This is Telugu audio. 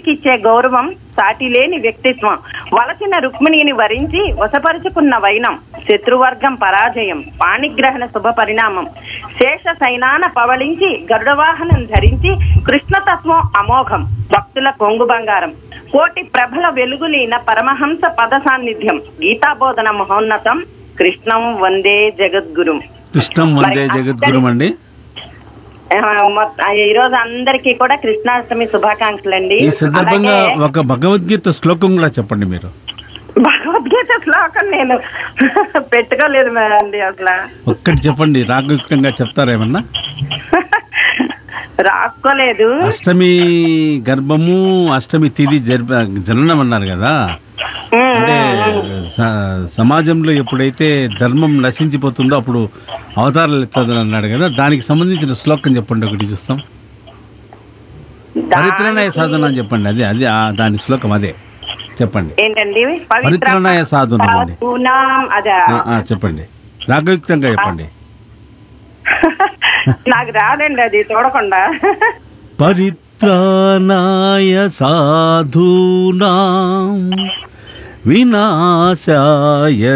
తండ్రికిచ్చే గౌరవం సాటిలేని వ్యక్తిత్వం వలసిన రుక్మిణిని వరించి వశపరుచుకున్న వైనం శత్రువర్గం పరాజయం పాణిగ్రహణ శుభ పరిణామం శేష సైనాన పవళించి గరుడవాహనం ధరించి కృష్ణతత్వం అమోఘం భక్తుల కొంగు బంగారం కోటి ప్రభల వెలుగులీన పరమహంస పద సాన్నిధ్యం గీతాబోధన మహోన్నతం కృష్ణం వందే జగద్గురుం కృష్ణం వందే జగద్గురు అండి ఆ, మొత్త- ఈ రోజు అందరికీ కూడా కృష్ణాష్టమి శుభాకాంక్షలు అండి ఈ సందర్భంగా ఒక భగవద్గీత శ్లోకం కూడా చెప్పండి మీరు భగవద్గీత శ్లోకం నేను పెట్టుకోలేదు అండి అసలు ఒక్కటి చెప్పండి రాగయుక్తంగా చెప్తారేమన్నా రాసుకోలేదు అష్టమి గర్భము అష్టమి తిథి జర్ప జననం అన్నారు కదా ఉమ్, అంటే స- సమాజంలో ఎప్పుడైతే ధర్మం నశించిపోతుందో అప్పుడు అవతారాలు ఎత్తదని అన్నాడు కదా దానికి సంబంధించిన శ్లోకం చెప్పండి ఒకటి చూస్తాం పరిత్రణాయ సాధన అని చెప్పండి అదే అది ఆ దాని శ్లోకం అదే చెప్పండి ఏంటండి పరిత్రణాయ సాధనం అండి సాధూనాం అదే ఆ, ఆ, చెప్పండి రాగయుక్తంగా చెప్పండి నాకు రాదండి అది చూడకుండా పరిత్రాణాయ సాధూనాం వినాశాయ